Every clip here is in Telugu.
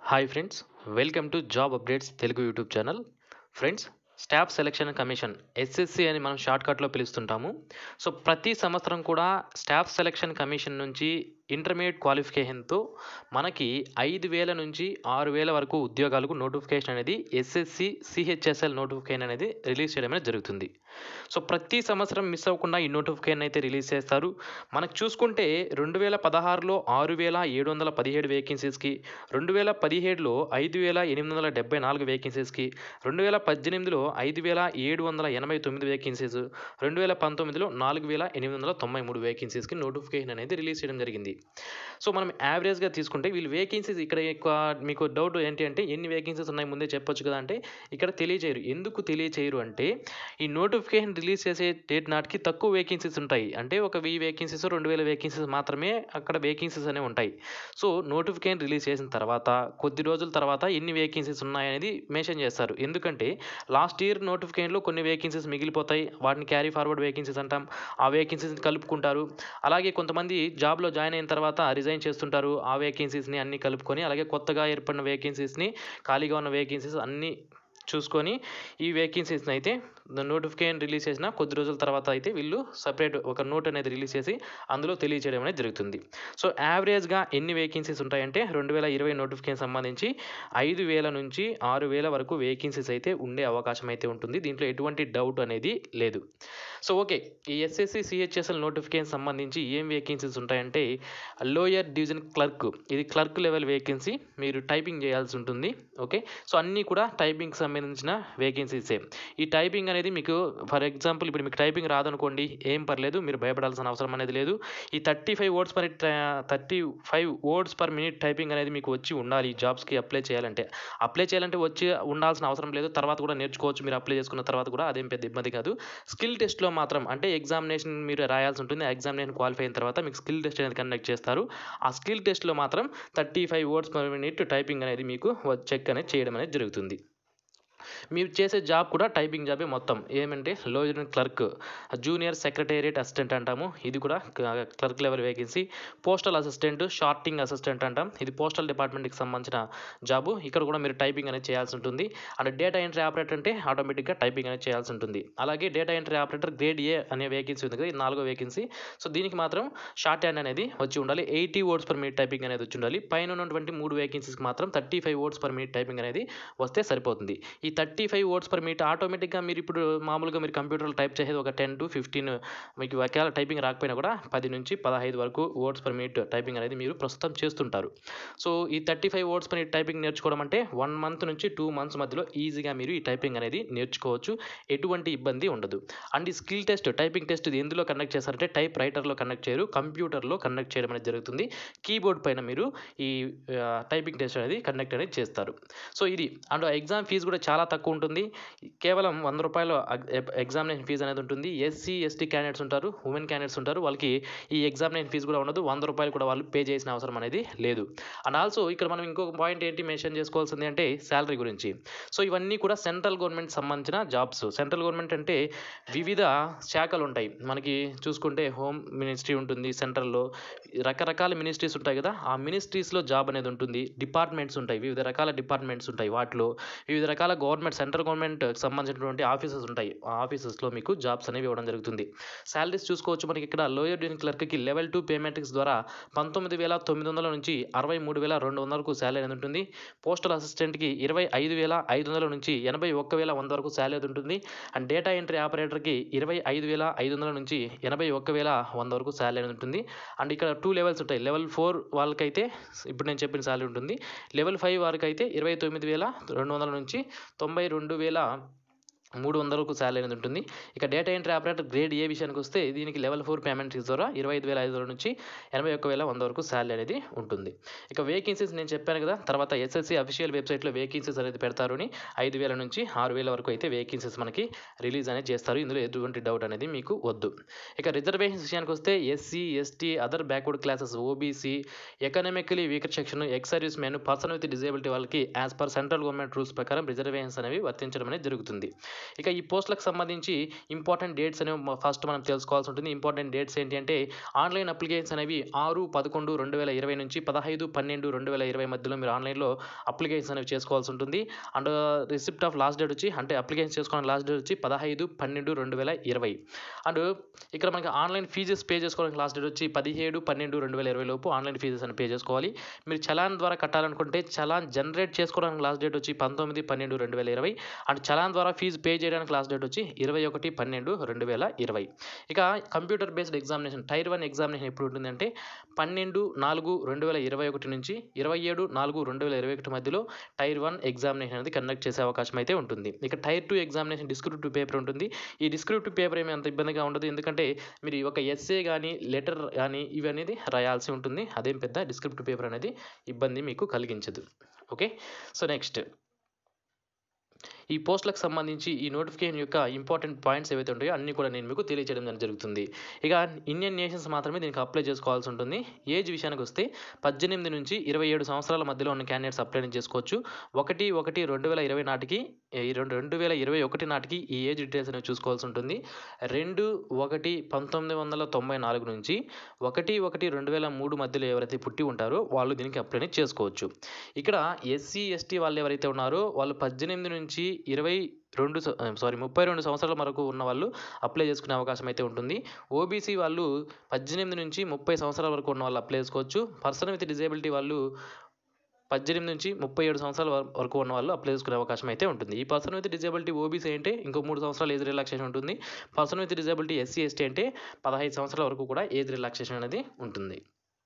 hi friends welcome to job updates Telugu YouTube channel friends staff selection commission SSC అని మనం షార్ట్కట్లో పిలుస్తుంటాము సో ప్రతి సంవత్సరం కూడా స్టాఫ్ సెలక్షన్ కమిషన్ నుంచి ఇంటర్మీడియట్ క్వాలిఫికేషన్తో మనకి ఐదు వేల నుంచి ఆరు వేల వరకు ఉద్యోగాలకు నోటిఫికేషన్ అనేది ఎస్ఎస్సి సిహెచ్ఎస్ఎల్ నోటిఫికేషన్ అనేది రిలీజ్ చేయడం అనేది జరుగుతుంది సో ప్రతి సంవత్సరం మిస్ అవ్వకుండా ఈ నోటిఫికేషన్ అయితే రిలీజ్ చేస్తారు మనకు చూసుకుంటే రెండు వేల పదహారులో ఆరు వేల ఏడు వందల పదిహేడు వేకెన్సీస్కి రెండు వేల పదిహేడులో ఐదు వేల ఎనిమిది వందల డెబ్బై నాలుగు వేకెన్సీస్కి రెండు వేల పద్దెనిమిదిలో ఐదు వేల ఏడు వందల ఎనభై తొమ్మిది వేకెన్సీస్ రెండు వేల పంతొమ్మిదిలో నాలుగు వేల ఎనిమిది వందల తొంభై మూడు వేకెన్సీస్కి నోటిఫికేషన్ అనేది రిలీజ్ చేయడం జరిగింది సో మనం యావరేజ్గా తీసుకుంటే వీళ్ళు వేకెన్సీస్ ఇక్కడ ఎక్కువ మీకు డౌట్ ఏంటి అంటే ఎన్ని వేకెన్సీస్ ఉన్నాయి ముందే చెప్పొచ్చు కదా అంటే ఇక్కడ తెలియజేయరు ఎందుకు తెలియచేయరు అంటే ఈ నోటిఫికేషన్ రిలీజ్ చేసే డేట్ నాటికి తక్కువ వేకెన్సీస్ ఉంటాయి అంటే ఒక వెయ్యి వేకెన్సీస్ రెండు వేల వేకెన్సీస్ మాత్రమే అక్కడ వేకెన్సీస్ అనేవి ఉంటాయి సో నోటిఫికేషన్ రిలీజ్ చేసిన తర్వాత కొద్ది రోజుల తర్వాత ఎన్ని వేకెన్సీస్ ఉన్నాయనేది మెన్షన్ చేస్తారు ఎందుకంటే లాస్ట్ ఇయర్ నోటిఫికేషన్లో కొన్ని వేకెన్సీస్ మిగిలిపోతాయి వాటిని క్యారీ ఫార్వర్డ్ వేకెన్సీస్ అంటాం ఆ వేకెన్సీస్ని కలుపుకుంటారు అలాగే కొంతమంది జాబ్లో జాయిన్ అయిన తర్వాత రిజైన్ చేస్తుంటారు ఆ వేకెన్సీస్ని అన్ని కలుపుకొని అలాగే కొత్తగా ఏర్పడిన వేకెన్సీస్ని ఖాళీగా ఉన్న వేకెన్సీస్ అన్నీ చూసుకొని ఈ వేకెన్సీస్ని అయితే నోటిఫికేషన్ రిలీజ్ చేసిన కొద్ది రోజుల తర్వాత అయితే వీళ్ళు సపరేట్ ఒక నోట్ అనేది రిలీజ్ చేసి అందులో తెలియజేయడం అనేది జరుగుతుంది సో యావరేజ్గా ఎన్ని వేకెన్సీస్ ఉంటాయంటే రెండు వేల ఇరవై నోటిఫికేషన్ సంబంధించి ఐదు వేల నుంచి ఆరు వేల వరకు వేకెన్సీస్ అయితే ఉండే అవకాశం అయితే ఉంటుంది దీంట్లో ఎటువంటి డౌట్ అనేది లేదు సో ఓకే ఈ ఎస్ఎస్సి సిహెచ్ఎస్ఎల్ నోటిఫికేషన్ సంబంధించి ఏం వేకెన్సీస్ ఉంటాయంటే లోయర్ డివిజన్ క్లర్క్ ఇది క్లర్క్ లెవెల్ వేకెన్సీ మీరు టైపింగ్ చేయాల్సి ఉంటుంది ఓకే సో అన్నీ కూడా టైపింగ్ సంబంధించిన వేకెన్సీసే ఈ టైపింగ్ అనేది మీకు ఫర్ ఎగ్జాంపుల్ ఇప్పుడు మీకు టైపింగ్ రాదనుకోండి ఏం పర్లేదు మీరు భయపడాల్సిన అవసరం అనేది లేదు ఈ thirty five words per thirty five words per minute typing అనేది మీకు వచ్చి ఉండాలి ఈ జాబ్స్కి అప్లై చేయాలంటే అప్లై చేయాలంటే వచ్చి ఉండాల్సిన అవసరం లేదు తర్వాత కూడా నేర్చుకోవచ్చు మీరు అప్లై చేసుకున్న తర్వాత కూడా అదేం పెద్ద ఇబ్బంది కాదు స్కిల్ టెస్ట్లో మాత్రం అంటే ఎగ్జామినేషన్ మీరు రాయాల్సి ఉంటుంది ఆ ఎగ్జామినేషన్ క్వాలిఫై అయిన తర్వాత మీకు స్కిల్ టెస్ట్ అనేది కండక్ట్ చేస్తారు ఆ స్కిల్ టెస్ట్లో మాత్రం thirty five words per minute typing అనేది మీకు చెక్ అనేది చేయడం అనేది జరుగుతుంది మీరు చేసే జాబ్ కూడా టైపింగ్ జాబే మొత్తం ఏమంటే lower clerk junior secretariat assistant అంటాము ఇది కూడా clerk level vacancy postal assistant sorting assistant అంటాం ఇది పోస్టల్ డిపార్ట్మెంట్కి సంబంధించిన జాబు ఇక్కడ కూడా మీరు టైపింగ్ అనేది చేయాల్సి ఉంటుంది అండ్ డేటా ఎంట్రీ ఆపరేటర్ అంటే ఆటోమేటిక్గా టైపింగ్ అనేది చేయాల్సి ఉంటుంది అలాగే data entry operator grade A అనే వేకెన్సీ ఉంది కదా ఇది నాలుగో వేకెన్సీ సో దీనికి మాత్రం షార్ట్ హ్యాండ్ అనేది వచ్చి ఉండాలి eighty words per minute typing అనేది వచ్చి ఉండాలి పైన ఉన్నటువంటి మూడు వేకెన్సీస్కి మాత్రం thirty five words per minute typing అనేది వస్తే సరిపోతుంది ఈ thirty five words per minute ఆటోమేటిక్గా మీరు ఇప్పుడు మామూలుగా మీరు కంప్యూటర్లో టైప్ చేసేది ఒక టెన్ టు ఫిఫ్టీన్ మీకు ఒకవేళ టైపింగ్ రాకపోయినా కూడా పది నుంచి పదహైదు వరకు వర్డ్స్ పర్ మినిట్ టైపింగ్ అనేది మీరు ప్రస్తుతం చేస్తుంటారు సో ఈ thirty five words per minute typing నేర్చుకోవడం అంటే వన్ మంత్ నుంచి టూ మంత్స్ మధ్యలో ఈజీగా మీరు ఈ టైపింగ్ అనేది నేర్చుకోవచ్చు ఎటువంటి ఇబ్బంది ఉండదు అండ్ ఈ స్కిల్ టెస్ట్ టైపింగ్ టెస్ట్ ఇది ఎందులో కండక్ట్ చేస్తారంటే టైప్ రైటర్లో కండక్ట్ చేయరు కంప్యూటర్లో కండక్ట్ చేయడం అనేది జరుగుతుంది కీబోర్డ్ పైన మీరు ఈ టైపింగ్ టెస్ట్ అనేది కండక్ట్ అనేది చేస్తారు సో ఇది అండ్ ఎగ్జామ్ ఫీజు కూడా చాలా తక్కువ ఉంటుంది కేవలం వంద రూపాయల ఎగ్జామినేషన్ ఫీజు అనేది ఉంటుంది ఎస్సీ ఎస్టీ క్యాండిడేట్స్ ఉంటారు ఉమెన్ క్యాండిడేట్స్ ఉంటారు వాళ్ళకి ఈ ఎగ్జామినేషన్ ఫీజు కూడా ఉండదు వంద రూపాయలు కూడా వాళ్ళు పే చేసిన అవసరం అనేది లేదు అండ్ ఆల్సో ఇక్కడ మనం ఇంకొక పాయింట్ ఏంటి మెన్షన్ చేసుకోవాల్సింది అంటే శాలరీ గురించి సో ఇవన్నీ కూడా సెంట్రల్ గవర్నమెంట్ సంబంధించిన జాబ్స్ సెంట్రల్ గవర్నమెంట్ అంటే వివిధ శాఖలు ఉంటాయి మనకి చూసుకుంటే హోమ్ మినిస్ట్రీ ఉంటుంది సెంట్రల్లో రకరకాల మినిస్ట్రీస్ ఉంటాయి కదా ఆ మినిస్ట్రీస్లో జాబ్ అనేది ఉంటుంది డిపార్ట్మెంట్స్ ఉంటాయి వివిధ రకాల డిపార్ట్మెంట్స్ ఉంటాయి వాటిలో వివిధ రకాల గవర్నమెంట్ సెంట్రల్ గవర్నమెంట్ సంబంధించినటువంటి ఆఫీసెస్ ఉంటాయి ఆ ఆఫీసెస్లో మీకు జాబ్స్ అనేవి ఇవ్వడం జరుగుతుంది శాలరీస్ చూసుకోవచ్చు మనకి ఇక్కడ లోయర్ డివిజన్ క్లర్క్కి లెవెల్ టూ పేమెంట్స్ ద్వారా పంతొమ్మిది వేల తొమ్మిది వందల నుంచి అరవై మూడు వేల రెండు వందలకు శాలరీ అనేది ఉంటుంది పోస్టల్ అసిస్టెంట్కి ఇరవై ఐదు వేల ఐదు వందల నుంచి ఎనభై ఒక్క వేల వంద వరకు శాలరీ ఉంటుంది అండ్ డేటా ఎంట్రీ ఆపరేటర్కి ఇరవై ఐదు వేల ఐదు వందల నుంచి ఎనభై ఒక్క వేల వంద వరకు శాలరీ అనేది ఉంటుంది అండ్ ఇక్కడ టూ లెవెల్స్ ఉంటాయి లెవెల్ ఫోర్ వాళ్ళకైతే ఇప్పుడు నేను చెప్పిన శాలరీ ఉంటుంది లెవెల్ ఫైవ్ వారికి అయితే ఇరవై తొమ్మిది వేల రెండు వందల నుంచి తొంభై రెండు వేల మూడు వందలకు శాలరీ అనేది ఉంటుంది ఇక data entry operator grade A విషయానికి వస్తే దీనికి లెవెల్ ఫోర్ పేమెంట్ ద్వారా ఇరవై ఐదు వేల ఐదు వందల నుంచి ఎనభై ఒక్క వేల వంద వరకు శాలరీ అనేది ఉంటుంది ఇక వేకెన్సీస్ నేను చెప్పాను కదా తర్వాత ఎస్ఎస్సి అఫీషియల్ వెబ్సైట్లో వేకెన్సీస్ అనేది పెడతారు అని ఐదు వేల నుంచి ఆరు వేల వరకు అయితే వేకెన్సీస్ మనకి రిలీజ్ అనేది చేస్తారు ఇందులో ఎటువంటి డౌట్ అనేది మీకు వద్దు ఇక రిజర్వేషన్స్ విషయానికి వస్తే SC ST other backward classes OBC economically weaker section ex service men person with disability వాళ్ళకి as per central government rules ప్రకారం రిజర్వేషన్స్ అనేవి వర్తించడం అనేది జరుగుతుంది ఇక ఈ పోస్టులకు సంబంధించి ఇంపార్టెంట్ డేట్స్ అనేవి ఫస్ట్ మనం తెలుసుకోవాల్సి ఉంటుంది ఇంపార్టెంట్ డేట్స్ ఏంటి అంటే ఆన్లైన్ అప్లికేషన్స్ అనేవి ఆరు పదకొండు రెండు వేల ఇరవై నుంచి పదహైదు పన్నెండు రెండు వేల ఇరవై మధ్యలో మీరు ఆన్లైన్లో అప్లికేషన్స్ అనేవి చేసుకోవాల్సి ఉంటుంది and receipt of last date వచ్చి అంటే అప్లికేషన్ చేసుకోవడానికి లాస్ట్ డేట్ వచ్చి పదహైదు పన్నెండు రెండు వేల ఇరవై అండ్ ఇక్కడ మనకి ఆన్లైన్ ఫీజెస్ పే చేసుకోవడానికి లాస్ట్ డేట్ వచ్చి పదిహేడు పన్నెండు రెండు వేల ఇరవై లోపు ఆన్లైన్ ఫీజెస్ అని పే చేసుకోవాలి మీరు చలాన్ ద్వారా కట్టాలనుకుంటే చలాన్ జనరేట్ చేసుకోవడానికి లాస్ట్ డేట్ వచ్చి పంతొమ్మిది పన్నెండు రెండు వేల ఇరవై అండ్ చలాన్ ద్వారా ఫీజు పే చేయడానికి లాస్ట్ డేట్ వచ్చి ఇరవై ఒకటి పన్నెండు రెండు వేల ఇరవై ఇక computer based examination tier one examination ఎప్పుడు ఉంటుందంటే పన్నెండు నాలుగు రెండు వేల ఇరవై ఒకటి నుంచి ఇరవై ఏడు నాలుగు రెండు వేల ఇరవై ఒకటి మధ్యలో టైర్ వన్ ఎగ్జామినేషన్ అనేది కండక్ట్ చేసే అవకాశం అయితే ఉంటుంది ఇక tier two examination descriptive paper ఉంటుంది ఈ డిస్క్రిప్టివ్ పేపర్ ఏమీ అంత ఇబ్బందిగా ఉండదు ఎందుకంటే మీరు ఒక ఎస్ఏ కానీ లెటర్ కానీ ఇవి అనేది రాయాల్సి ఉంటుంది అదేం పెద్ద డిస్క్రిప్టివ్ పేపర్ అనేది ఇబ్బంది మీకు కలిగించదు ఓకే సో నెక్స్ట్ ఈ పోస్టులకు సంబంధించి ఈ నోటిఫికేషన్ యొక్క ఇంపార్టెంట్ పాయింట్స్ ఏవైతే ఉంటాయో అన్నీ కూడా నేను మీకు తెలియజేయడం అనేది జరుగుతుంది ఇక ఇండియన్ నేషన్స్ మాత్రమే దీనికి అప్లై చేసుకోవాల్సి ఉంటుంది ఏజ్ విషయానికి వస్తే పద్దెనిమిది నుంచి ఇరవై ఏడు సంవత్సరాల మధ్యలో ఉన్న క్యాండిడేట్స్ అప్లై చేసుకోవచ్చు ఒకటి ఒకటి రెండు వేల ఇరవై నాటికి ఈ రెండు రెండు వేల ఇరవై ఒకటి నాటికి ఈ ఏజ్ డీటెయిల్స్ అనేవి చూసుకోవాల్సి ఉంటుంది రెండు ఒకటి పంతొమ్మిది వందల తొంభై నాలుగు నుంచి ఒకటి ఒకటి రెండు వేల మూడు మధ్యలో ఎవరైతే పుట్టి ఉంటారో వాళ్ళు దీనికి అప్లై చేసుకోవచ్చు ఇక్కడ ఎస్సీ ఎస్టీ వాళ్ళు ఎవరైతే ఉన్నారో వాళ్ళు పద్దెనిమిది నుంచి ఇరవై రెండు సారీ ముప్పై రెండు సంవత్సరాల వరకు ఉన్న వాళ్ళు అప్లై చేసుకునే అవకాశం అయితే ఉంటుంది ఓబీసీ వాళ్ళు పద్దెనిమిది నుంచి ముప్పై సంవత్సరాల వరకు ఉన్న వాళ్ళు అప్లై చేసుకోవచ్చు పర్సన్ విత్ డిజేబిలిటీ వాళ్ళు పద్దెనిమిది నుంచి ముప్పై ఏడు సంవత్సరాల వర- వరకు ఉన్న వాళ్ళు అప్లై చేసుకునే అవకాశం అయితే ఉంటుంది ఈ పర్సన్ విత్ డిజేబిలిటీ ఓబీసీ అంటే ఇంకో మూడు సంవత్సరాలు ఏజ్ రిలాక్సేషన్ ఉంటుంది person with disability SC ST అంటే పదహైదు సంవత్సరాల వరకు కూడా ఏజ్ రిలాక్సేషన్ అనేది ఉంటుంది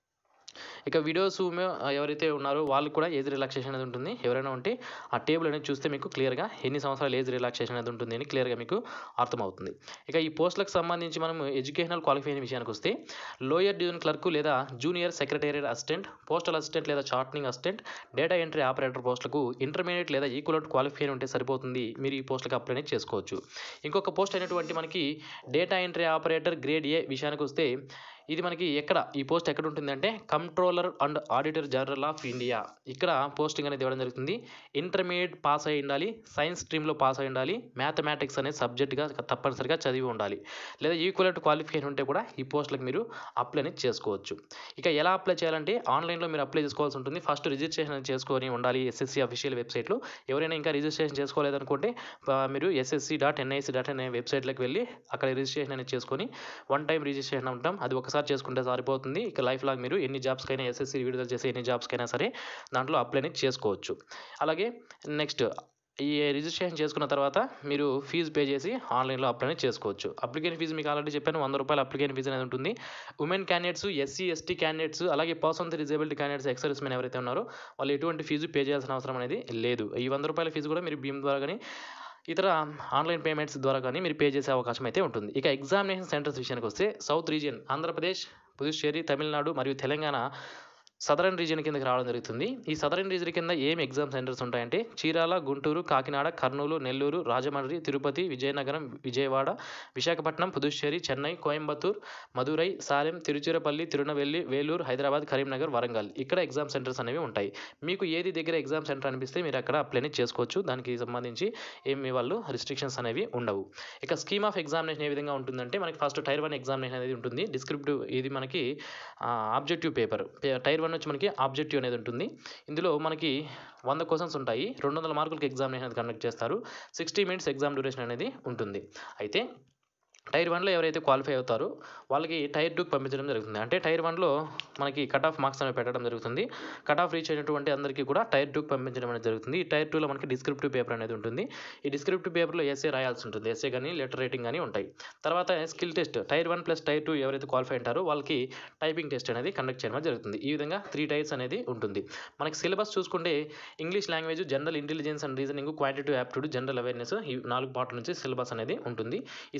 ఇక వీడియోస్ ఎవరైతే ఉన్నారో వాళ్ళకి కూడా ఏజ్ రిలాక్సేషన్ అనేది ఉంటుంది ఎవరైనా ఉంటే ఆ టేబుల్ అనేది చూస్తే మీకు క్లియర్గా ఎన్ని సంవత్సరాలు ఏజ్ రిలాక్సేషన్ అనేది ఉంటుంది అని క్లియర్గా మీకు అర్థమవుతుంది ఇక ఈ పోస్టులకు సంబంధించి మనం ఎడ్యుకేషనల్ క్వాలిఫికేషన్ విషయానికి వస్తే లోయర్ డివిజన్ క్లర్క్ లేదా junior secretariat assistant postal assistant లేదా sorting assistant data entry operator పోస్టులకు ఇంటర్మీడియట్ లేదా ఈక్వలెంట్ క్వాలిఫికేషన్ ఉంటే సరిపోతుంది మీరు ఈ పోస్టులకు అప్లై అనేది చేసుకోవచ్చు ఇంకొక పోస్ట్ అయినటువంటి మనకి data entry operator grade A విషయానికి వస్తే ఇది మనకి ఎక్కడ ఈ పోస్ట్ ఎక్కడ ఉంటుందంటే controller and auditor general of India ఇక్కడ పోస్టింగ్ అనేది ఇవ్వడం జరుగుతుంది ఇంటర్మీడియట్ పాస్ అయి ఉండాలి సైన్స్ స్ట్రీమ్లో పాస్ అయి ఉండాలి మ్యాథమెటిక్స్ అనే సబ్జెక్ట్గా తప్పనిసరిగా చదివి ఉండాలి లేదా ఈక్వలెంట్ క్వాలిఫికేషన్ ఉంటే కూడా ఈ పోస్టులకు మీరు అప్లై అనేది చేసుకోవచ్చు ఇక ఎలా అప్లై చేయాలంటే ఆన్లైన్లో మీరు అప్లై చేసుకోవాల్సి ఉంటుంది ఫస్ట్ రిజిస్ట్రేషన్ అనేది చేసుకొని ఉండాలి ఎస్ఎస్సి అఫీషియల్ వెబ్సైట్లో ఎవరైనా ఇంకా రిజిస్ట్రేషన్ చేసుకోలేదనుకుంటే ఆ, మీరు ఎస్ఎస్సి డాట్ ఎన్ఐసి డాట్ అనే వెబ్సైట్లోకి వెళ్ళి అక్కడ రిజిస్ట్రేషన్ అనేది చేసుకొని వన్ టైం రిజిస్ట్రేషన్ ఉంటాం అది ఒకసారి చేసుకుంటే సరిపోతుంది ఇక లైఫ్ లాంగ్ మీరు ఎన్ని జాబ్స్కైనా ఎస్ఎస్సి విడుదల చేసే ఎన్ని జాబ్స్కైనా సరే దాంట్లో అప్లై అనేది చేసుకోవచ్చు అలాగే నెక్స్ట్ ఈ రిజిస్ట్రేషన్ చేసుకున్న తర్వాత మీరు ఫీజు పే చేసి ఆన్లైన్లో అప్లై అనేది చేసుకోవచ్చు అప్లికేషన్ ఫీజు మీకు ఆల్రెడీ చెప్పాను వంద రూపాయల అప్లికేషన్ ఫీజు అనేది ఉంటుంది women candidates SC ST candidates అలాగే person with disability candidates ex service men ఎవరైతే ఉన్నారో వాళ్ళు ఎటువంటి ఫీజు పే చేయాల్సిన అవసరం అనేది లేదు ఈ వంద రూపాయల ఫీజు కూడా మీరు భీమ్ ద్వారా కానీ ఇతర ఆన్లైన్ పేమెంట్స్ ద్వారా కానీ మీరు పే చేసే అవకాశం అయితే ఉంటుంది ఇక ఎగ్జామినేషన్ సెంటర్స్ విషయానికి వస్తే సౌత్ రీజియన్ ఆంధ్రప్రదేశ్ పుదుచ్చేరి తమిళనాడు మరియు తెలంగాణ సదరన్ రీజియన్ కిందకి రావడం జరుగుతుంది ఈ సదరన్ రీజియన్ కింద ఏం ఎగ్జామ్ సెంటర్స్ ఉంటాయంటే చీరాల గుంటూరు కాకినాడ కర్నూలు నెల్లూరు రాజమండ్రి తిరుపతి విజయనగరం విజయవాడ విశాఖపట్నం పుదుచ్చేరి చెన్నై కోయంబత్తూర్ మదురై సాలెం తిరుచిరపల్లి తిరునవెల్లి వేలూరు హైదరాబాద్ కరీంనగర్ వరంగల్ ఇక్కడ ఎగ్జామ్ సెంటర్స్ అనేవి ఉంటాయి మీకు ఏది దగ్గర ఎగ్జామ్ సెంటర్ అనిపిస్తే మీరు అక్కడ అప్లై అనేది చేసుకోవచ్చు దానికి సంబంధించి ఏమి వాళ్ళు రిస్ట్రిక్షన్స్ అనేవి ఉండవు ఇక స్కీమ్ ఆఫ్ ఎగ్జామినేషన్ ఏ విధంగా ఉంటుందంటే మనకి ఫస్ట్ టైర్ వన్ ఎగ్జామినేషన్ అనేది ఉంటుంది డిస్క్రిప్టివ్ ఇది మనకి ఆబ్జెక్టివ్ పేపర్ టైర్ వన్ వచ్చి మనకి ఆబ్జెక్టివ్ అనేది ఉంటుంది ఇందులో మనకి వంద క్వశ్చన్స్ ఉంటాయి రెండు వందల మార్కులకి ఎగ్జామినేషన్ అనేది కండక్ట్ చేస్తారు సిక్స్టీ మినిట్స్ ఎగ్జామ్ డ్యూరేషన్ అనేది ఉంటుంది అయితే టైర్ వన్లో ఎవరైతే క్వాలిఫై అవుతారో వాళ్ళకి టైర్ టూకి పంపించడం జరుగుతుంది అంటే టైర్ వన్లో మనకి కట్ ఆఫ్ మార్క్స్ అనేవి పెట్టడం జరుగుతుంది కట్ ఆఫ్ రీచ్ అయినటువంటి అందరికీ కూడా టైర్ టూకి పంపించడం అనేది జరుగుతుంది ఈ టైర్ టూలో మనకి డిస్క్రిప్టివ్ పేపర్ అనేది ఉంటుంది ఈ డిస్క్రిప్టివ్ పేపర్లో ఎస్ఏ రాయాల్సి ఉంటుంది ఎస్ఏ కానీ లెటర్ రైటింగ్ కానీ ఉంటాయి తర్వాత skill test tier one plus tier two ఎవరైతే క్వాలిఫై ఉంటారో వాళ్ళకి టైపింగ్ టెస్ట్ అనేది కండక్ట్ చేయడం జరుగుతుంది ఈ విధంగా త్రీ టైర్స్ అనేది ఉంటుంది మనకి సిలబస్ చూసుకుంటే English language general intelligence and reasoning quantitative aptitude general awareness ఈ నాలుగు పార్ట్ల నుంచి సిలబస్ అనేది ఉంటుంది ఈ సిలబస్ సంబంధించి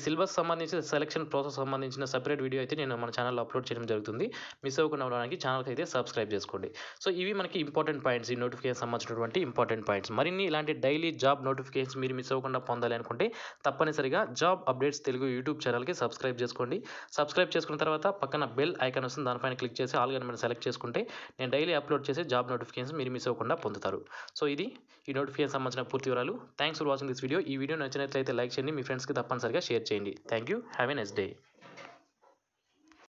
సంబంధించిన సెలక్షన్ ప్రాసెస్ సంబంధించిన సెపరేట్ వీడియో అయితే నేను మన ఛానల్లో అప్లోడ్ చేయడం జరుగుతుంది మిస్ అవ్వకుండా ఉండడానికి ఛానల్కి అయితే సబ్స్క్రైబ్ చేసుకోండి సో ఇవి మనకి ఇంపార్టెంట్ పాయింట్స్ ఈ నోటిఫికేషన్ సంబంధించినటువంటి ఇంపార్టెంట్ పాయింట్స్ మరిన్ని ఇలాంటి డైలీ జాబ్ నోటిఫికేషన్స్ మీరు మిస్ అవ్వకుండా పొందాలి అనుకుంటే తప్పనిసరిగా జాబ్ అప్డేట్స్ తెలుగు యూట్యూబ్ ఛానల్కి సబ్స్క్రైబ్ చేసుకోండి సబ్స్క్రైబ్ చేసుకున్న తర్వాత పక్కన బెల్ ఐకాన్ వస్తుంది దానిపైన క్లిక్ చేసి ఆల్ గన్ మీరు సెలెక్ట్ చేసుకుంటే నేను డైలీ అప్లోడ్ చేసే జాబ్ నోటిఫికేషన్ మీరు మిస్ అవ్వకుండా పొందుతారు సో ఇది ఈ నోటిఫికేషన్ సంబంధించిన పూర్తి వివరాలు thanks for watching this video ఈ వీడియో నచ్చినట్లయితే లైక్ చేయండి మీ ఫ్రెండ్స్కి తప్పనిసరిగా షేర్ చేయండి thank you have a next day